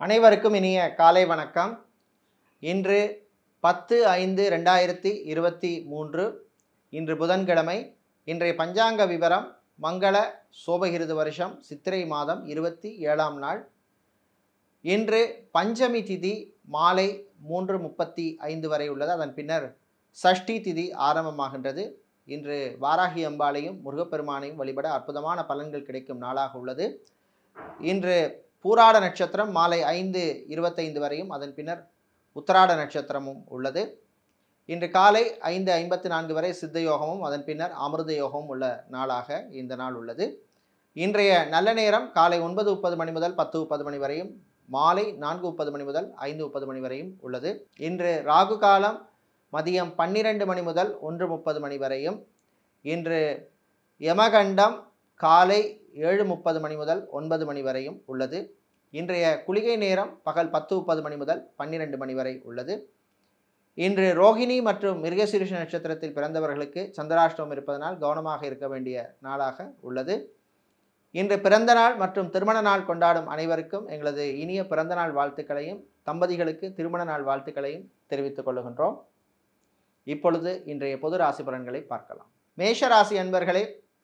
அனைவருக்கும் இனிய காலை வணக்கம் இன்று பத்து ஐந்து ரெண்டாயிரத்தி இருபத்தி மூன்று இன்று புதன்கிழமை இன்றைய பஞ்சாங்க விவரம் மங்கள சோபகிருது வருஷம் சித்திரை மாதம் இருபத்தி ஏழாம் நாள் இன்று பஞ்சமி திதி மாலை மூன்று முப்பத்தி ஐந்து வரை உள்ளது அதன் பின்னர் சஷ்டி திதி ஆரம்பமாகின்றது இன்று வாராகி அம்பாளையும் முருகப்பெருமானையும் வழிபட அற்புதமான பலன்கள் கிடைக்கும் நாளாக உள்ளது இன்று பூராட நட்சத்திரம் மாலை ஐந்து இருபத்தைந்து வரையும் அதன் பின்னர் உத்தராட நட்சத்திரமும் உள்ளது இன்று காலை ஐந்து ஐம்பத்தி நான்கு வரை சித்த யோகமும் அதன் பின்னர் அமிர்த யோகமும் உள்ள நாளாக இந்த நாள் உள்ளது இன்றைய நல்ல நேரம் காலை ஒன்பது முப்பது மணி முதல் பத்து முப்பது மணி வரையும் மாலை நான்கு முப்பது மணி முதல் ஐந்து முப்பது மணி வரையும் உள்ளது இன்று ராகு காலம் மதியம் பன்னிரண்டு மணி முதல் ஒன்று முப்பது மணி வரையும் இன்று யமகண்டம் காலை ஏழு முப்பது மணி முதல் ஒன்பது மணி வரையும் உள்ளது இன்றைய குளிகை நேரம் பகல் பத்து முப்பது மணி முதல் பன்னிரெண்டு மணி வரை உள்ளது இன்று ரோகிணி மற்றும் மிருகசீரிஷ நட்சத்திரத்தில் பிறந்தவர்களுக்கு சந்திராஷ்டமம் இருப்பதனால் கவனமாக இருக்க வேண்டிய நாளாக உள்ளது இன்று பிறந்த நாள் மற்றும் திருமண நாள் கொண்டாடும் அனைவருக்கும் எங்களது இனிய பிறந்த நாள் வாழ்த்துக்களையும் தம்பதிகளுக்கு திருமண நாள் வாழ்த்துக்களையும் தெரிவித்துக் கொள்கின்றோம் இப்பொழுது இன்றைய பொது ராசி பலன்களை பார்க்கலாம் மேஷ ராசி அன்பர்களே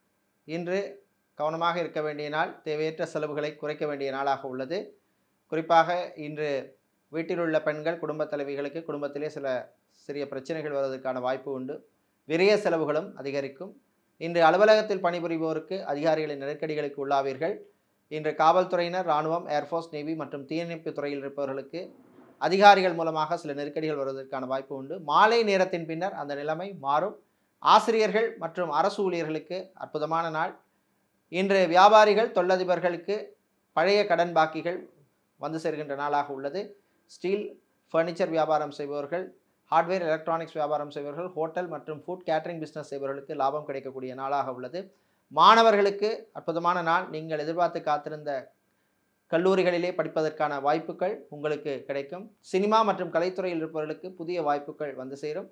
இன்று கவனமாக இருக்க வேண்டிய நாள் தேவையற்ற செலவுகளை குறைக்க வேண்டிய நாளாக உள்ளது குறிப்பாக இன்று வீட்டில் உள்ள பெண்கள் குடும்ப தலைவிகளுக்கு குடும்பத்திலே சில சிறிய பிரச்சனைகள் வருவதற்கான வாய்ப்பு உண்டு விரைய செலவுகளும் அதிகரிக்கும் இன்று அலுவலகத்தில் பணிபுரிவோருக்கு அதிகாரிகளின் நெருக்கடிகளுக்கு உள்ளாவீர்கள் இன்று காவல்துறையினர் இராணுவம் ஏர்ஃபோர்ஸ் நேவி மற்றும் தீயணைப்பு துறையில் இருப்பவர்களுக்கு அதிகாரிகள் மூலமாக சில நெருக்கடிகள் வருவதற்கான வாய்ப்பு உண்டு மாலை நேரத்தின் பின்னர் அந்த நிலைமை மாறும் ஆசிரியர்கள் மற்றும் அரசு ஊழியர்களுக்கு அற்புதமான நாள் இன்று வியாபாரிகள் தொழிலதிபர்களுக்கு பழைய கடன் பாக்கிகள் வந்து சேர்கின்ற நாளாக உள்ளது ஸ்டீல் ஃபர்னிச்சர் வியாபாரம் செய்பவர்கள் ஹார்ட்வேர் எலக்ட்ரானிக்ஸ் வியாபாரம் செய்பவர்கள் ஹோட்டல் மற்றும் ஃபுட் கேட்டரிங் பிஸ்னஸ் செய்பவர்களுக்கு லாபம் கிடைக்கக்கூடிய நாளாக உள்ளது மாணவர்களுக்கு அற்புதமான நாள் நீங்கள் எதிர்பார்த்து காத்திருந்த கல்லூரிகளிலே படிப்பதற்கான வாய்ப்புகள் உங்களுக்கு கிடைக்கும் சினிமா மற்றும் கலைத்துறையில் இருப்பவர்களுக்கு புதிய வாய்ப்புகள் வந்து சேரும்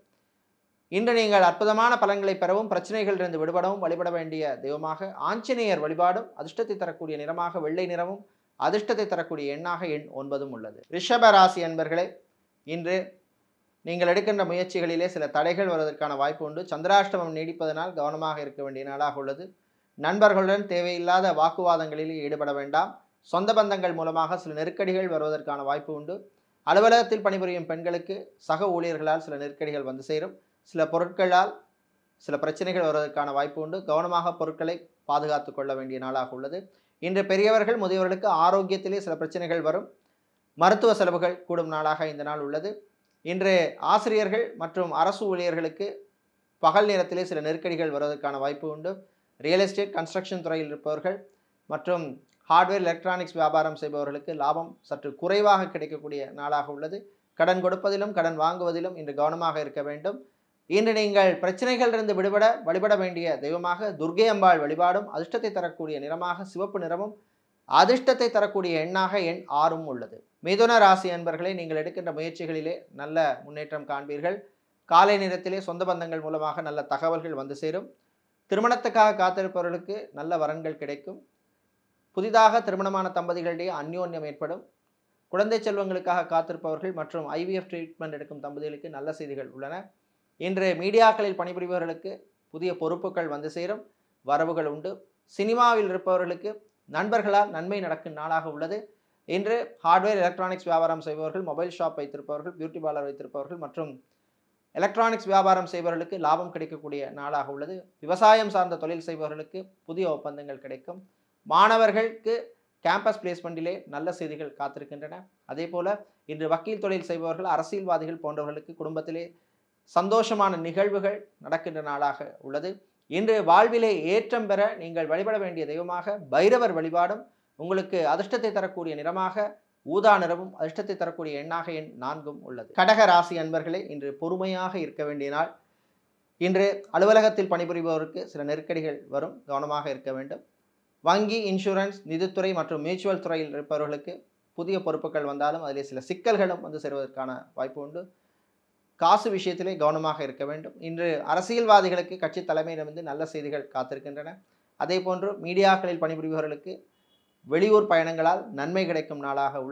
இன்று நீங்கள் அற்புதமான பலன்களை பெறவும் பிரச்சனைகளிலிருந்து விடுபடவும் வழிபட வேண்டிய தெய்வமாக ஆஞ்சநேயர் வழிபாடும் அதிர்ஷ்டத்தை தரக்கூடிய நிறமாக வெள்ளை நிறமும் அதிர்ஷ்டத்தை தரக்கூடிய எண்ணாக எண் ஒன்பதும் உள்ளது ரிஷப ராசி அன்பர்களே இன்று நீங்கள் எடுக்கின்ற முயற்சிகளிலே சில தடைகள் வருவதற்கான வாய்ப்பு உண்டு சந்திராஷ்டமம் நீடிப்பதனால் கவனமாக இருக்க வேண்டிய நாளாக உள்ளது நண்பர்களுடன் தேவையில்லாத வாக்குவாதங்களில் ஈடுபட வேண்டாம் சொந்த பந்தங்கள் மூலமாக சில நெருக்கடிகள் வருவதற்கான வாய்ப்பு உண்டு அலுவலகத்தில் பணிபுரியும் பெண்களுக்கு சக ஊழியர்களால் சில நெருக்கடிகள் வந்து சேரும் சில பொருட்களால் சில பிரச்சனைகள் வருவதற்கான வாய்ப்பு உண்டு கவனமாக பொருட்களை பாதுகாத்து கொள்ள வேண்டிய நாளாக உள்ளது இன்று பெரியவர்கள் முதியவர்களுக்கு ஆரோக்கியத்திலே சில பிரச்சனைகள் வரும் மருத்துவ செலவுகள் கூடும் நாளாக இந்த நாள் உள்ளது இன்று ஆசிரியர்கள் மற்றும் அரசு ஊழியர்களுக்கு பகல் நேரத்திலே சில நெருக்கடிகள் வருவதற்கான வாய்ப்பு உண்டு ரியல் எஸ்டேட் கன்ஸ்ட்ரக்ஷன் துறையில் இருப்பவர்கள் மற்றும் ஹார்ட்வேர் எலக்ட்ரானிக்ஸ் வியாபாரம் செய்பவர்களுக்கு லாபம் சற்று குறைவாக கிடைக்கக்கூடிய நாளாக உள்ளது கடன் கொடுப்பதிலும் கடன் வாங்குவதிலும் இன்று கவனமாக இருக்க வேண்டும் இன்று நீங்கள் பிரச்சனைகளிலிருந்து விடுபட வழிபட வேண்டிய தெய்வமாக துர்கை அம்பாள் வழிபாடும் அதிர்ஷ்டத்தை தரக்கூடிய நிறமாக சிவப்பு நிறமும் அதிர்ஷ்டத்தை தரக்கூடிய எண்ணாக எண் ஆறும் உள்ளது மிதுன ராசி அன்பர்களை நீங்கள் எடுக்கின்ற முயற்சிகளிலே நல்ல முன்னேற்றம் காண்பீர்கள் காலை நேரத்திலே சொந்த பந்தங்கள் மூலமாக நல்ல தகவல்கள் வந்து சேரும் திருமணத்துக்காக காத்திருப்பவர்களுக்கு நல்ல வரன்கள் கிடைக்கும் புதிதாக திருமணமான தம்பதிகளிடையே அந்யோன்யம் ஏற்படும் குழந்தை செல்வங்களுக்காக காத்திருப்பவர்கள் மற்றும் ஐவிஎஃப் ட்ரீட்மெண்ட் எடுக்கும் தம்பதிகளுக்கு நல்ல செய்திகள் உள்ளன இன்று மீடியாக்களில் பணிபுரிபவர்களுக்கு புதிய பொறுப்புகள் வந்து சேரும் வரவுகள் உண்டு சினிமாவில் இருப்பவர்களுக்கு நண்பர்களால் நன்மை நடக்கும் நாளாக உள்ளது இன்று ஹார்ட்வேர் எலக்ட்ரானிக்ஸ் வியாபாரம் செய்பவர்கள் மொபைல் ஷாப் வைத்திருப்பவர்கள் பியூட்டி பார்லர் வைத்திருப்பவர்கள் மற்றும் எலக்ட்ரானிக்ஸ் வியாபாரம் செய்பவர்களுக்கு லாபம் கிடைக்கக்கூடிய நாளாக உள்ளது விவசாயம் சார்ந்த தொழில் செய்பவர்களுக்கு புதிய ஒப்பந்தங்கள் கிடைக்கும் மாணவர்களுக்கு கேம்பஸ் பிளேஸ்மெண்ட்டிலே நல்ல செய்திகள் காத்திருக்கின்றன அதே போல இன்று வக்கீல் தொழில் செய்பவர்கள் அரசியல்வாதிகள் போன்றவர்களுக்கு குடும்பத்திலே சந்தோஷமான நிகழ்வுகள் நடக்கின்ற நாளாக உள்ளது இன்று வாழ்விலே ஏற்றம் பெற நீங்கள் வழிபட வேண்டிய தெய்வமாக பைரவர் வழிபாடும் உங்களுக்கு அதிர்ஷ்டத்தை தரக்கூடிய நிறமாக ஊதா நிறமும் அதிர்ஷ்டத்தை தரக்கூடிய எண்ணாக எண் நான்கும் உள்ளது கடக ராசி அன்பர்களே இன்று பொறுமையாக இருக்க வேண்டிய நாள் இன்று அலுவலகத்தில் பணிபுரிபவருக்கு சில நெருக்கடிகள் வரும் கவனமாக இருக்க வேண்டும் வங்கி இன்சூரன்ஸ் நிதித்துறை மற்றும் மியூச்சுவல் துறையில் இருப்பவர்களுக்கு புதிய பொறுப்புகள் வந்தாலும் அதில் சில சிக்கல்களும் வந்து சேருவதற்கான வாய்ப்பு உண்டு காசு விஷயத்திலே கவனமாக இருக்க வேண்டும் இன்று அரசியல்வாதிகளுக்கு கட்சி தலைமையிடமிருந்து நல்ல செய்திகள் காத்திருக்கின்றன அதே போன்று மீடியாக்களில் பணிபுரிபவர்களுக்கு வெளியூர் பயணங்களால் நன்மை கிடைக்கும் நாளாக உள்ளது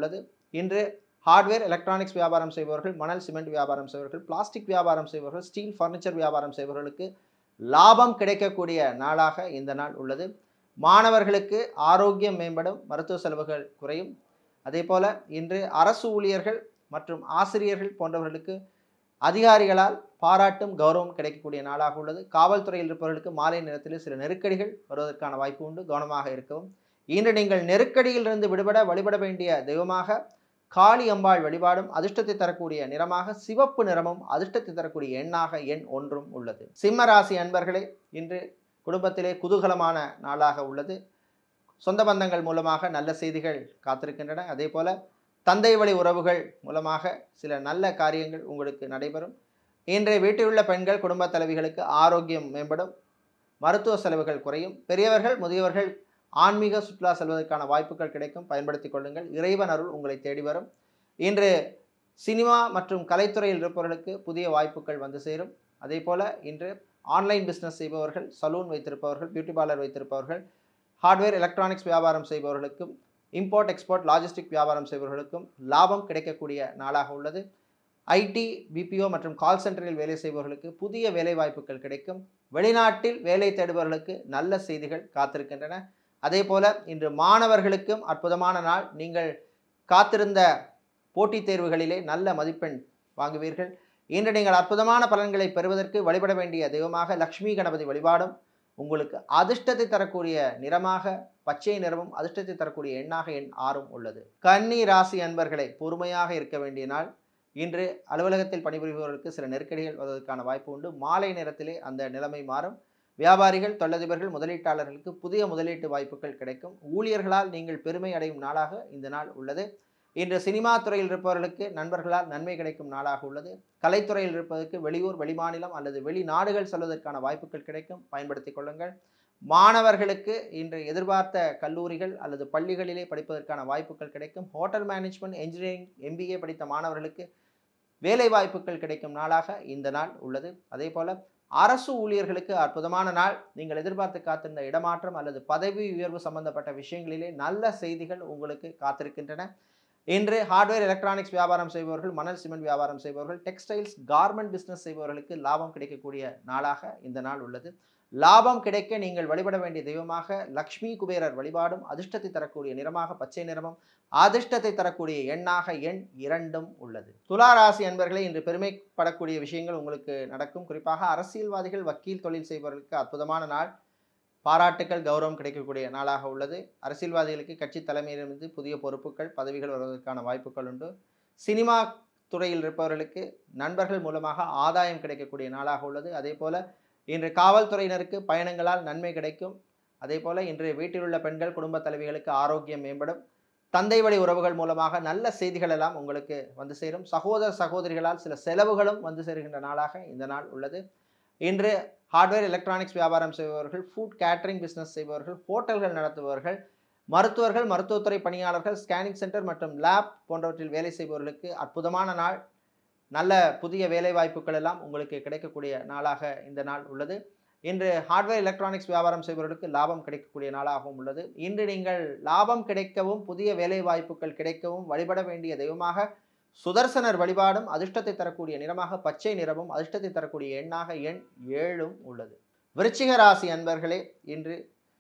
இன்று ஹார்ட்வேர் எலக்ட்ரானிக்ஸ் வியாபாரம் செய்பவர்கள் மணல் சிமெண்ட் வியாபாரம் செய்பவர்கள் பிளாஸ்டிக் வியாபாரம் செய்பவர்கள் ஸ்டீல் ஃபர்னிச்சர் வியாபாரம் செய்பவர்களுக்கு லாபம் கிடைக்கக்கூடிய நாளாக இந்த நாள் உள்ளது மாணவர்களுக்கு ஆரோக்கியம் மேம்படும் மருத்துவ செலவுகள் குறையும் அதே போல இன்று அரசு ஊழியர்கள் மற்றும் ஆசிரியர்கள் போன்றவர்களுக்கு அதிகாரிகளால் பாராட்டும் கௌரவம் கிடைக்கக்கூடிய நாளாக உள்ளது காவல்துறையில் இருப்பவர்களுக்கு மாலை நேரத்தில் சில நெருக்கடிகள் வருவதற்கான வாய்ப்பு உண்டு கவனமாக இருக்கவும் இன்று நீங்கள் நெருக்கடியிலிருந்து விடுபட வழிபட வேண்டிய தெய்வமாக காளி அம்பாள் வழிபாடும் அதிர்ஷ்டத்தை தரக்கூடிய நிறமாக சிவப்பு நிறமும் அதிர்ஷ்டத்தை தரக்கூடிய எண்ணாக எண் ஒன்றும் உள்ளது சிம்ம ராசி அன்பர்களே இன்று குடும்பத்திலே குதூகலமான நாளாக உள்ளது சொந்த பந்தங்கள் மூலமாக நல்ல செய்திகள் காத்திருக்கின்றன அதே போல தந்தை வழி உறவுகள் மூலமாக சில நல்ல காரியங்கள் உங்களுக்கு நடைபெறும் இன்றைய வீட்டிலுள்ள பெண்கள் குடும்ப தலைவிகளுக்கு ஆரோக்கியம் மேம்படும் மருத்துவ செலவுகள் குறையும் பெரியவர்கள் முதியவர்கள் ஆன்மீக சுற்றுலா செல்வதற்கான வாய்ப்புகள் கிடைக்கும் பயன்படுத்திக் கொள்ளுங்கள் இறைவன் அருள் உங்களை தேடி வரும் இன்று சினிமா மற்றும் கலைத்துறையில் இருப்பவர்களுக்கு புதிய வாய்ப்புகள் வந்து சேரும் அதே போல இன்று ஆன்லைன் பிஸ்னஸ் செய்பவர்கள் சலூன் வைத்திருப்பவர்கள் பியூட்டி பார்லர் வைத்திருப்பவர்கள் ஹார்ட்வேர் எலக்ட்ரானிக்ஸ் வியாபாரம் செய்பவர்களுக்கும் இம்போர்ட் எக்ஸ்போர்ட் லாஜிஸ்டிக் வியாபாரம் செய்பவர்களுக்கும் லாபம் கிடைக்கக்கூடிய நாளாக உள்ளது ஐடி பிபிஓ மற்றும் கால் சென்டரில் வேலை செய்பவர்களுக்கு புதிய வேலை வாய்ப்புகள் கிடைக்கும் வெளிநாட்டில் வேலை தேடுபவர்களுக்கு நல்ல செய்திகள் காத்திருக்கின்றன அதே போல இன்று மாணவர்களுக்கும் அற்புதமான நாள் நீங்கள் காத்திருந்த போட்டித் தேர்வுகளிலே நல்ல மதிப்பெண் வாங்குவீர்கள் இன்று நீங்கள் அற்புதமான பலன்களை பெறுவதற்கு வழிபட வேண்டிய தெய்வமாக லக்ஷ்மி கணபதி வழிபாடும் உங்களுக்கு அதிர்ஷ்டத்தை தரக்கூடிய நிறமாக பச்சை நிறமும் அதிர்ஷ்டத்தை தரக்கூடிய எண்ணாக எண் ஆறும் உள்ளது கன்னி ராசி அன்பர்களை பொறுமையாக இருக்க வேண்டிய நாள் இன்று அலுவலகத்தில் பணிபுரிபவர்களுக்கு சில நெருக்கடிகள் வருவதற்கான வாய்ப்பு உண்டு மாலை நேரத்திலே அந்த நிலைமை மாறும் வியாபாரிகள் தொழிலதிபர்கள் முதலீட்டாளர்களுக்கு புதிய முதலீட்டு வாய்ப்புகள் கிடைக்கும் ஊழியர்களால் நீங்கள் பெருமை அடையும் நாளாக இந்த நாள் உள்ளது இன்று சினிமா துறையில் இருப்பவர்களுக்கு நண்பர்களால் நன்மை கிடைக்கும் நாளாக உள்ளது கலைத்துறையில் இருப்பதற்கு வெளியூர் வெளிமாநிலம் அல்லது வெளிநாடுகள் செல்வதற்கான வாய்ப்புகள் கிடைக்கும் பயன்படுத்திக் கொள்ளுங்கள் மாணவர்களுக்கு இன்று எதிர்பார்த்த கல்லூரிகள் அல்லது பள்ளிகளிலே படிப்பதற்கான வாய்ப்புகள் கிடைக்கும் ஹோட்டல் மேனேஜ்மெண்ட் என்ஜினியரிங் எம்பிஏ படித்த மாணவர்களுக்கு வேலை வாய்ப்புகள் கிடைக்கும் நாளாக இந்த நாள் உள்ளது அதே போல அரசு ஊழியர்களுக்கு அற்புதமான நாள் நீங்கள் எதிர்பார்த்து காத்திருந்த இடமாற்றம் அல்லது பதவி உயர்வு சம்பந்தப்பட்ட விஷயங்களிலே நல்ல செய்திகள் உங்களுக்கு காத்திருக்கின்றன இன்று ஹார்ட்வேர் எலக்ட்ரானிக்ஸ் வியாபாரம் செய்பவர்கள் மணல் சிமெண்ட் வியாபாரம் செய்பவர்கள் டெக்ஸ்டைல்ஸ் கார்மெண்ட் பிஸ்னஸ் செய்பவர்களுக்கு லாபம் கிடைக்கக்கூடிய நாளாக இந்த நாள் உள்ளது லாபம் கிடைக்க நீங்கள் வழிபட வேண்டிய தெய்வமாக லக்ஷ்மி குபேரர் வழிபாடும் அதிர்ஷ்டத்தை தரக்கூடிய நிறமாக பச்சை நிறமும் அதிர்ஷ்டத்தை தரக்கூடிய எண்ணாக எண் இரண்டும் உள்ளது துலா ராசி அன்பர்களே இன்று பெருமைப்படக்கூடிய விஷயங்கள் உங்களுக்கு நடக்கும் குறிப்பாக அரசியல்வாதிகள் வக்கீல் தொழில் செய்பவர்களுக்கு அற்புதமான நாள் பாராட்டுக்கள் கௌரவம் கிடைக்கக்கூடிய நாளாக உள்ளது அரசியல்வாதிகளுக்கு கட்சி தலைமையிலிருந்து புதிய பொறுப்புகள் பதவிகள் வருவதற்கான வாய்ப்புகள் உண்டு சினிமா துறையில் இருப்பவர்களுக்கு நண்பர்கள் மூலமாக ஆதாயம் கிடைக்கக்கூடிய நாளாக உள்ளது அதே போல இன்று காவல்துறையினருக்கு பயணங்களால் நன்மை கிடைக்கும் அதே போல இன்று வீட்டில் உள்ள பெண்கள் குடும்ப தலைவிகளுக்கு ஆரோக்கியம் மேம்படும் தந்தை வழி உறவுகள் மூலமாக நல்ல செய்திகள் எல்லாம் உங்களுக்கு வந்து சேரும் சகோதர சகோதரிகளால் சில செலவுகளும் வந்து சேருகின்ற நாளாக இந்த நாள் உள்ளது இன்று ஹார்ட்வேர் எலக்ட்ரானிக்ஸ் வியாபாரம் செய்பவர்கள் ஃபுட் கேட்டரிங் பிஸ்னஸ் செய்பவர்கள் ஹோட்டல்கள் நடத்துபவர்கள் மருத்துவர்கள் மருத்துவத்துறை பணியாளர்கள் ஸ்கேனிங் சென்டர் மற்றும் லேப் போன்றவற்றில் வேலை செய்பவர்களுக்கு அற்புதமான நாள் நல்ல புதிய வேலை வாய்ப்புகள் எல்லாம் உங்களுக்கு கிடைக்கக்கூடிய நாளாக இந்த நாள் உள்ளது இன்று ஹார்ட்வேர் எலக்ட்ரானிக்ஸ் வியாபாரம் செய்பவர்களுக்கு லாபம் கிடைக்கக்கூடிய நாளாகவும் உள்ளது இன்று நீங்கள் லாபம் கிடைக்கவும் புதிய வேலை வாய்ப்புகள் கிடைக்கவும் வழிபட வேண்டிய தெய்வமாக சுதர்சனர் வழிபாடும் அதிர்ஷ்டத்தை தரக்கூடிய நிறமாக பச்சை நிறமும் அதிர்ஷ்டத்தை தரக்கூடிய எண்ணாக எண் ஏழும் உள்ளது விருச்சிக ராசி அன்பர்களே இன்று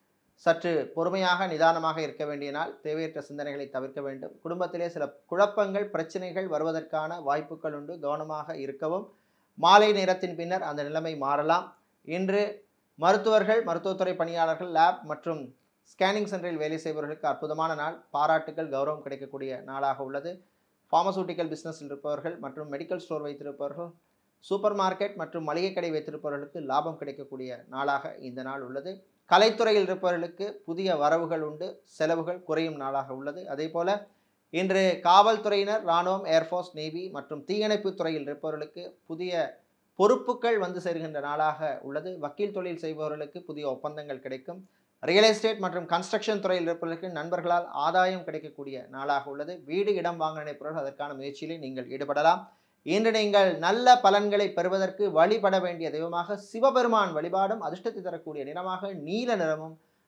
சற்று பொறுமையாக நிதானமாக இருக்க வேண்டிய நாள் தேவையற்ற சிந்தனைகளை தவிர்க்க வேண்டும் குடும்பத்திலே சில குழப்பங்கள் பிரச்சனைகள் வருவதற்கான வாய்ப்புகள் உண்டு கவனமாக இருக்கவும் மாலை நேரத்தின் பின்னர் அந்த நிலைமை மாறலாம் இன்று மருத்துவர்கள் மருத்துவத்துறை பணியாளர்கள் லேப் மற்றும் ஸ்கேனிங் சென்டரில் வேலை செய்பவர்களுக்கு அற்புதமான நாள் பாராட்டுகள் கௌரவம் கிடைக்கக்கூடிய நாளாக உள்ளது ஃபார்மசூட்டிக்கல் பிஸ்னஸில் இருப்பவர்கள் மற்றும் மெடிக்கல் ஸ்டோர் வைத்திருப்பவர்கள் சூப்பர் மார்க்கெட் மற்றும் மளிகை கடை வைத்திருப்பவர்களுக்கு லாபம் கிடைக்கக்கூடிய நாளாக இந்த நாள் உள்ளது கலைத்துறையில் இருப்பவர்களுக்கு புதிய வரவுகள் உண்டு செலவுகள் குறையும் நாளாக உள்ளது அதே போல இன்று காவல்துறையினர் இராணுவம் ஏர்ஃபோர்ஸ் நேவி மற்றும் தீயணைப்பு துறையில் இருப்பவர்களுக்கு புதிய பொறுப்புகள் வந்து சேருகின்ற நாளாக உள்ளது வக்கீல் தொழில் செய்பவர்களுக்கு புதிய ஒப்பந்தங்கள் கிடைக்கும் ரியல் எஸ்டேட் மற்றும் கன்ஸ்ட்ரக்ஷன் துறையில் இருப்பவர்களுக்கு நண்பர்களால் ஆதாயம் கிடைக்கக்கூடிய நாளாக உள்ளது வீடு இடம் வாங்க நினைப்பவர்கள் அதற்கான முயற்சியிலே நீங்கள் ஈடுபடலாம் இன்று நீங்கள் நல்ல பலன்களை பெறுவதற்கு வழிபட வேண்டிய தெய்வமாக சிவபெருமான் வழிபாடும் அதிர்ஷ்டத்தை தரக்கூடிய நிறமாக நீல நிறமும்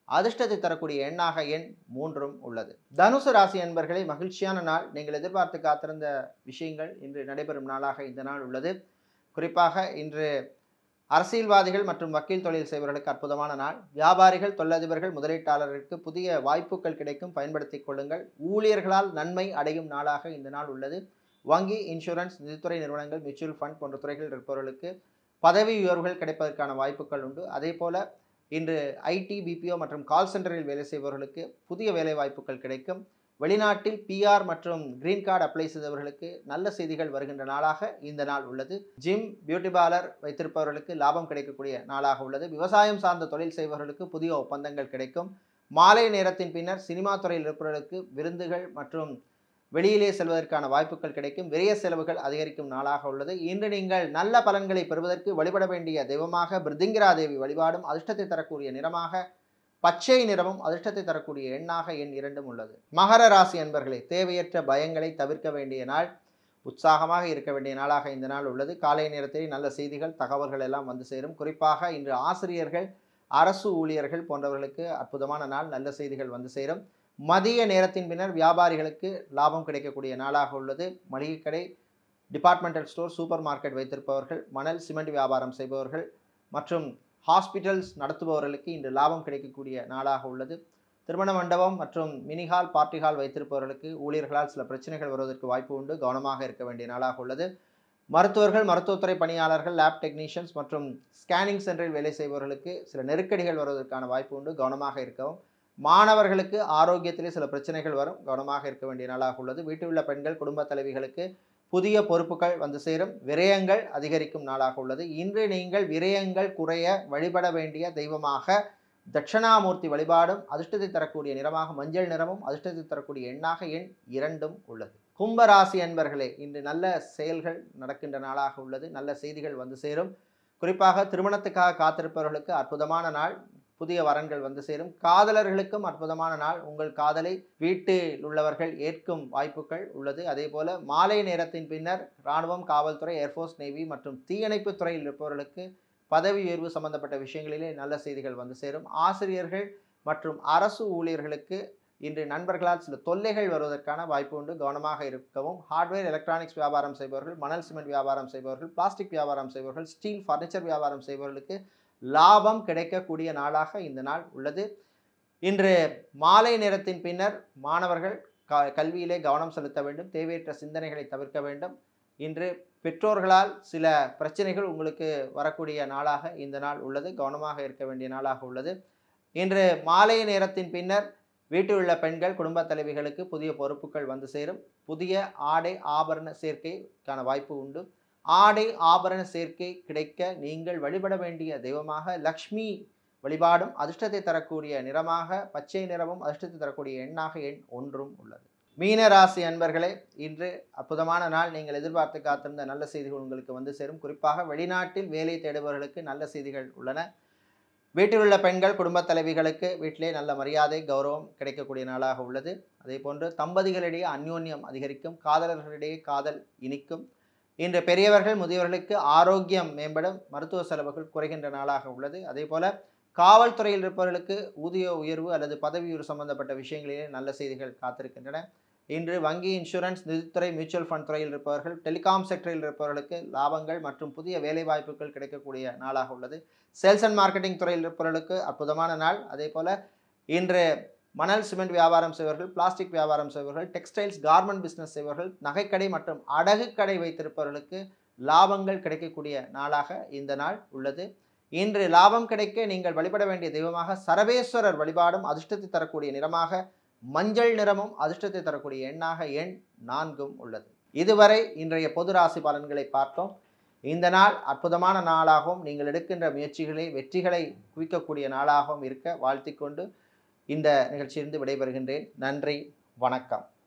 அதிர்ஷ்டத்தை தரக்கூடிய எண்ணாக எண் மூன்றும் உள்ளது தனுசு ராசி என்பர்களை மகிழ்ச்சியான நாள் நீங்கள் எதிர்பார்த்து காத்திருந்த விஷயங்கள் இன்று நடைபெறும் நாளாக இந்த நாள் உள்ளது குறிப்பாக இன்று அரசியல்வாதிகள் மற்றும் வக்கீல் தொழில் செய்பவர்களுக்கு அற்புதமான நாள் வியாபாரிகள் தொழிலதிபர்கள் முதலீட்டாளர்களுக்கு புதிய வாய்ப்புகள் கிடைக்கும் பயன்படுத்திக் கொள்ளுங்கள் ஊழியர்களால் நன்மை அடையும் நாளாக இந்த நாள் உள்ளது வங்கி இன்சூரன்ஸ் நிதித்துறை நிறுவனங்கள் மியூச்சுவல் ஃபண்ட் போன்ற துறைகளில் இருப்பவர்களுக்கு பதவி உயர்வுகள் கிடைப்பதற்கான வாய்ப்புகள் உண்டு அதே போல இன்று ஐடி பிபிஓ மற்றும் கால் சென்டரில் வேலை செய்பவர்களுக்கு புதிய வேலை வாய்ப்புகள் கிடைக்கும் வெளிநாட்டில் பிஆர் மற்றும் கிரீன் கார்டு அப்ளை செய்தவர்களுக்கு நல்ல செய்திகள் வருகின்ற நாளாக இந்த நாள் உள்ளது ஜிம் பியூட்டி பார்லர் வைத்திருப்பவர்களுக்கு லாபம் கிடைக்கக்கூடிய நாளாக உள்ளது விவசாயம் சார்ந்த தொழில் செய்பவர்களுக்கு புதிய ஒப்பந்தங்கள் கிடைக்கும் மாலை நேரத்தின் பின்னர் சினிமா துறையில் இருப்பவர்களுக்கு விருந்துகள் மற்றும் வெளியிலே செல்வதற்கான வாய்ப்புகள் கிடைக்கும் விரைய செலவுகள் அதிகரிக்கும் நாளாக உள்ளது இன்று நீங்கள் நல்ல பலன்களை பெறுவதற்கு வழிபட வேண்டிய தெய்வமாக பிருதிங்கிரா தேவி வழிபாடும் அதிர்ஷ்டத்தை தரக்கூடிய நிறமாக பச்சை நிறமும் அதிர்ஷ்டத்தை தரக்கூடிய எண்ணாக எண் இரண்டும் உள்ளது மகர ராசி அன்பர்களே தேவையற்ற பயங்களை தவிர்க்க வேண்டிய நாள் உற்சாகமாக இருக்க வேண்டிய நாளாக இந்த நாள் உள்ளது காலை நேரத்தில் நல்ல செய்திகள் தகவல்கள் எல்லாம் வந்து சேரும் குறிப்பாக இன்று ஆசிரியர்கள் அரசு ஊழியர்கள் போன்றவர்களுக்கு அற்புதமான நாள் நல்ல செய்திகள் வந்து சேரும் மதிய நேரத்தின் பின்னர் வியாபாரிகளுக்கு லாபம் கிடைக்கக்கூடிய நாளாக உள்ளது மளிகை கடை டிபார்ட்மெண்டல் ஸ்டோர் சூப்பர் மார்க்கெட் வைத்திருப்பவர்கள் மணல் சிமெண்ட் வியாபாரம் செய்பவர்கள் மற்றும் ஹாஸ்பிட்டல்ஸ் நடத்துபவர்களுக்கு இன்று லாபம் கிடைக்கக்கூடிய நாளாக உள்ளது திருமண மண்டபம் மற்றும் மினி ஹால் பார்ட்டி ஹால் வைத்திருப்பவர்களுக்கு ஊழியர்களால் சில பிரச்சனைகள் வருவதற்கு வாய்ப்பு உண்டு கவனமாக இருக்க வேண்டிய நாளாக உள்ளது மருத்துவர்கள் மருத்துவத்துறை பணியாளர்கள் லேப் டெக்னீஷியன்ஸ் மற்றும் ஸ்கேனிங் சென்டரில் வேலை செய்பவர்களுக்கு சில நெருக்கடிகள் வருவதற்கான வாய்ப்பு உண்டு கவனமாக இருக்கவும் மாணவர்களுக்கு ஆரோக்கியத்திலே சில பிரச்சனைகள் வரும் கவனமாக இருக்க வேண்டிய நாளாக உள்ளது வீட்டில் உள்ள பெண்கள் குடும்ப தலைவிகளுக்கு புதிய பொறுப்புகள் வந்து சேரும் விரயங்கள் அதிகரிக்கும் நாளாக உள்ளது இன்று நீங்கள் விரயங்கள் குறைய வழிபட வேண்டிய தெய்வமாக தட்சணாமூர்த்தி வழிபாடும் அதிர்ஷ்டத்தை தரக்கூடிய நிறமாக மஞ்சள் நிறமும் அதிர்ஷ்டத்தை தரக்கூடிய எண்ணாக எண் இரண்டும் உள்ளது கும்பராசி அன்பர்களே இன்று நல்ல செயல்கள் நடக்கின்ற நாளாக உள்ளது நல்ல செய்திகள் வந்து சேரும் குறிப்பாக திருமணத்துக்காக காத்திருப்பவர்களுக்கு அற்புதமான நாள் புதிய வரன்கள் வந்து சேரும் காதலர்களுக்கும் அற்புதமான நாள் உங்கள் காதலை வீட்டில் உள்ளவர்கள் ஏற்கும் வாய்ப்புகள் உள்ளது அதே போல மாலை நேரத்தின் பின்னர் இராணுவம் காவல்துறை ஏர்ஃபோர்ஸ் நேவி மற்றும் தீயணைப்பு துறையில் இருப்பவர்களுக்கு பதவி உயர்வு சம்பந்தப்பட்ட விஷயங்களிலே நல்ல செய்திகள் வந்து சேரும் ஆசிரியர்கள் மற்றும் அரசு ஊழியர்களுக்கு இன்று நண்பர்களால் சில தொல்லைகள் வருவதற்கான வாய்ப்பு உண்டு கவனமாக இருக்கவும் ஹார்ட்வேர் எலக்ட்ரானிக்ஸ் வியாபாரம் செய்பவர்கள் மணல் சிமெண்ட் வியாபாரம் செய்பவர்கள் பிளாஸ்டிக் வியாபாரம் செய்பவர்கள் ஸ்டீல் ஃபர்னிச்சர் வியாபாரம் செய்பவர்களுக்கு லாபம் கிடைக்கக்கூடிய நாளாக இந்த நாள் உள்ளது இன்று மாலை நேரத்தின் பின்னர் மாணவர்கள் க கல்வியிலே கவனம் செலுத்த வேண்டும் தேவையற்ற சிந்தனைகளை தவிர்க்க வேண்டும் இன்று பெற்றோர்களால் சில பிரச்சனைகள் உங்களுக்கு வரக்கூடிய நாளாக இந்த நாள் உள்ளது கவனமாக இருக்க வேண்டிய நாளாக உள்ளது இன்று மாலை நேரத்தின் பின்னர் வீட்டில் உள்ள பெண்கள் குடும்ப தலைவிகளுக்கு புதிய பொறுப்புகள் வந்து சேரும் புதிய ஆடை ஆபரண சேர்க்கைக்கான வாய்ப்பு உண்டு ஆடை ஆபரண சேர்க்கை கிடைக்க நீங்கள் வழிபட வேண்டிய தெய்வமாக லக்ஷ்மி வழிபாடும் அதிர்ஷ்டத்தை தரக்கூடிய நிறமாக பச்சை நிறமும் அதிர்ஷ்டத்தை தரக்கூடிய எண்ணாக எண் ஒன்றும் உள்ளது மீன ராசி அன்பர்களே இன்று அற்புதமான நாள் நீங்கள் எதிர்பார்த்து காத்திருந்த நல்ல செய்திகள் உங்களுக்கு வந்து சேரும் குறிப்பாக வெளிநாட்டில் வேலை தேடுபவர்களுக்கு நல்ல செய்திகள் உள்ளன வீட்டில் உள்ள பெண்கள் குடும்பத் தலைவிகளுக்கு வீட்டிலே நல்ல மரியாதை கௌரவம் கிடைக்கக்கூடிய நாளாக உள்ளது அதே போன்று தம்பதிகளிடையே அந்யோன்யம் அதிகரிக்கும் காதலர்களிடையே காதல் இனிக்கும் இன்று பெரியவர்கள் முதியவர்களுக்கு ஆரோக்கியம் மேம்படும் மருத்துவ செலவுகள் குறைகின்ற நாளாக உள்ளது அதே போல காவல்துறையில் இருப்பவர்களுக்கு ஊதிய உயர்வு அல்லது பதவி உயர்வு சம்பந்தப்பட்ட விஷயங்களிலே நல்ல செய்திகள் காத்திருக்கின்றன இன்று வங்கி இன்சூரன்ஸ் நிதித்துறை மியூச்சுவல் ஃபண்ட் துறையில் இருப்பவர்கள் டெலிகாம் செக்டரில் இருப்பவர்களுக்கு லாபங்கள் மற்றும் புதிய வேலை வாய்ப்புகள் கிடைக்கக்கூடிய நாளாக உள்ளது சேல்ஸ் அண்ட் மார்க்கெட்டிங் துறையில் இருப்பவர்களுக்கு அற்புதமான நாள் அதே போல் இன்று மணல் சிமெண்ட் வியாபாரம் செய்வர்கள் பிளாஸ்டிக் வியாபாரம் செய்வர்கள் டெக்ஸ்டைல்ஸ் கார்மெண்ட் பிஸ்னஸ் செய்வர்கள் நகைக்கடை மற்றும் அடகு கடை வைத்திருப்பவர்களுக்கு லாபங்கள் கிடைக்கக்கூடிய நாளாக இந்த நாள் உள்ளது இன்று லாபம் கிடைக்க நீங்கள் வழிபட வேண்டிய தெய்வமாக சரவேஸ்வரர் வழிபாடும் அதிர்ஷ்டத்தை தரக்கூடிய நிறமாக மஞ்சள் நிறமும் அதிர்ஷ்டத்தை தரக்கூடிய எண்ணாக எண் நான்கும் உள்ளது இதுவரை இன்றைய பொது ராசி பலன்களை பார்த்தோம் இந்த நாள் அற்புதமான நாளாகவும் நீங்கள் எடுக்கின்ற முயற்சிகளை வெற்றிகளை குவிக்கக்கூடிய நாளாகவும் இருக்க வாழ்த்திக் கொண்டு இந்த நிகழ்ச்சியிலிருந்து விடைபெறுகின்றேன் நன்றி வணக்கம்